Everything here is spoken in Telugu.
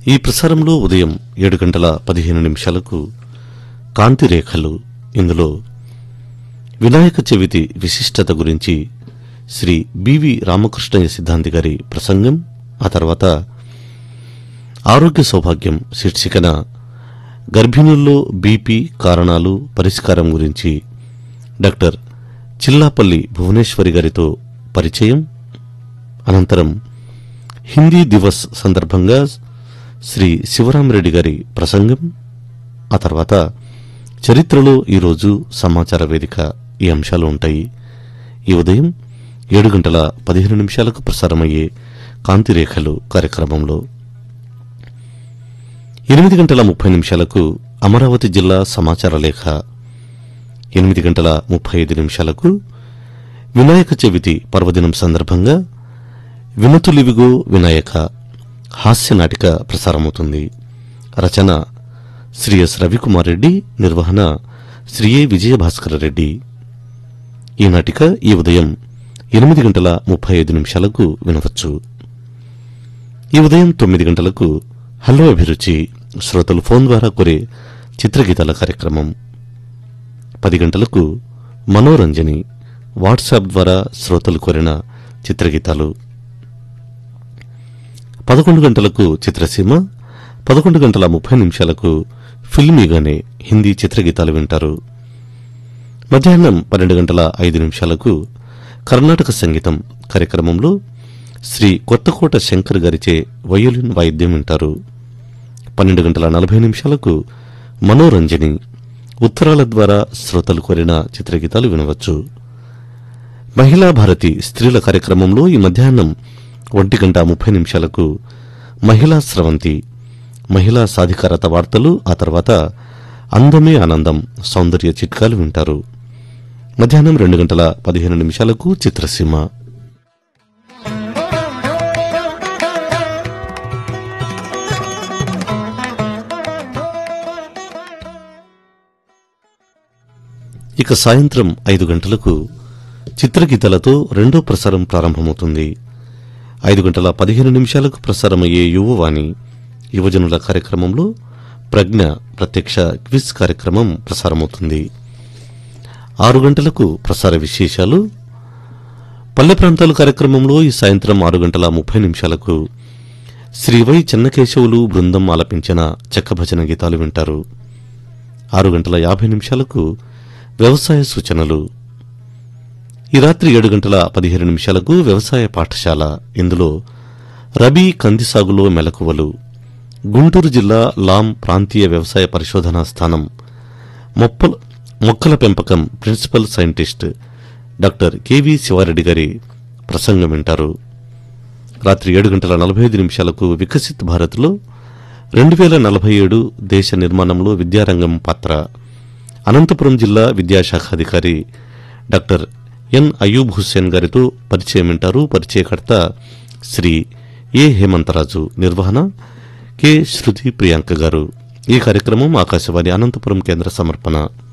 ఈ ప్రసారంలో ఉదయం ఏడు గంటల పదిహేను నిమిషాలకు కాంతి రేఖలు ఇందులో వినాయక చవితి విశిష్టత గురించి శ్రీ బివి రామకృష్ణయ్య సిద్ధాంతి గారి ప్రసంగం ఆ తర్వాత ఆరోగ్య సౌభాగ్యం శీర్షికన గర్భిణుల్లో బీపీ కారణాలు పరిష్కారం గురించి డాక్టర్ చిల్లాపల్లి భువనేశ్వరి గారితో పరిచయం అనంతరం హిందీ దివస్ సందర్భంగా శ్రీ శివరామరెడ్డి గారి ప్రసంగం ఆ తర్వాత చరిత్రలో ఈరోజు సమాచార వేదిక ఈ అంశాలు ఉంటాయి ఈ ఉదయం ఏడు గంటల పదిహేను నిమిషాలకు ప్రసారమయ్యే కాంతిరేఖలు కార్యక్రమంలో ఎనిమిది గంటల ముప్పై నిమిషాలకు అమరావతి జిల్లా సమాచార లేఖ ఎనిమిది గంటల ముప్పై ఐదు నిమిషాలకు వినాయక చవితి పర్వదినం సందర్భంగా వినతులివిగో వినాయక హాస్య నాటిక ప్రసారమవుతుంది రచన శ్రీ ఎస్ రవికుమార్ రెడ్డి నిర్వహణ శ్రీ ఏ విజయభాస్కర రెడ్డి ఈ నాటిక ఈ ఉదయం ఎనిమిది గంటల ముప్పై ఐదు నిమిషాలకు వినవచ్చు ఈ ఉదయం తొమ్మిది గంటలకు హలో అభిరుచి శ్రోతలు ఫోన్ ద్వారా కోరే చిత్రగీతాల కార్యక్రమం పది గంటలకు మనోరంజని వాట్సాప్ ద్వారా శ్రోతలు కోరిన చిత్రగీతాలు పదకొండు గంటలకు చిత్రసీమ పదకొండు గంటల ముప్పై నిమిషాలకు ఫిల్మీగానే హిందీ చిత్రగీతాలు వింటారు మధ్యాహ్నం పన్నెండు గంటల ఐదు నిమిషాలకు కర్ణాటక సంగీతం కార్యక్రమంలో శ్రీ కొత్తకోట శంకర్ గారిచే వయోలిన్ వాయిద్యం వింటారు పన్నెండు గంటల నలభై నిమిషాలకు మనోరంజని ఉత్తరాల ద్వారా శ్రోతలు కోరిన చిత్రగీతాలు వినవచ్చు మహిళా భారతి స్త్రీల కార్యక్రమంలో ఈ మధ్యాహ్నం ఒంటి గంట ముప్పై నిమిషాలకు మహిళా స్రవంతి మహిళా సాధికారత వార్తలు ఆ తర్వాత అందమే ఆనందం సౌందర్య చిట్కాలు వింటారు మధ్యాహ్నం రెండు గంటల పదిహేను నిమిషాలకు చిత్రసీమ ఇక సాయంత్రం ఐదు గంటలకు చిత్రగీతాలతో రెండో ప్రసారం ప్రారంభమవుతుంది ఐదు గంటల పదిహేను నిమిషాలకు ప్రసారమయ్యే యువవాణి యువజనుల కార్యక్రమంలో ప్రజ్ఞ ప్రత్యక్ష క్విజ్ కార్యక్రమం ప్రసారమవుతుంది ఆరు గంటలకు ప్రసార విశేషాలు పల్లె ప్రాంతాల కార్యక్రమంలో ఈ సాయంత్రం ఆరు గంటల ముప్పై నిమిషాలకు శ్రీ వై చెన్నకేశవులు బృందం ఆలపించిన చెక్క భజన గీతాలు వింటారు ఆరు గంటల యాభై నిమిషాలకు వ్యవసాయ సూచనలు ఈ రాత్రి ఏడు గంటల పదిహేను నిమిషాలకు వ్యవసాయ పాఠశాల ఇందులో రబీ కంది సాగులో మెలకువలు గుంటూరు జిల్లా లాం ప్రాంతీయ వ్యవసాయ పరిశోధనా స్థానం మొప్పల మొక్కల పెంపకం principal scientist doctor KV Sivareddy గారి ప్రసంగం వింటారు రాత్రి ఏడు గంటల నలభై ఐదు నిమిషాలకు వికసిత్ భారత్లో రెండు వేల నలభై ఏడు దేశ నిర్మాణంలో విద్యారంగం పాత్ర అనంతపురం జిల్లా విద్యాశాఖ అధికారి డాక్టర్ ఎన్ అయూబ్ హుస్సేన్ గారితో పరిచయం వింటారు పరిచయకర్త శ్రీ ఏ హేమంతరాజు నిర్వహణ కె శృతి ప్రియాంక గారు ఈ కార్యక్రమం ఆకాశవాణి అనంతపురం కేంద్ర సమర్పణ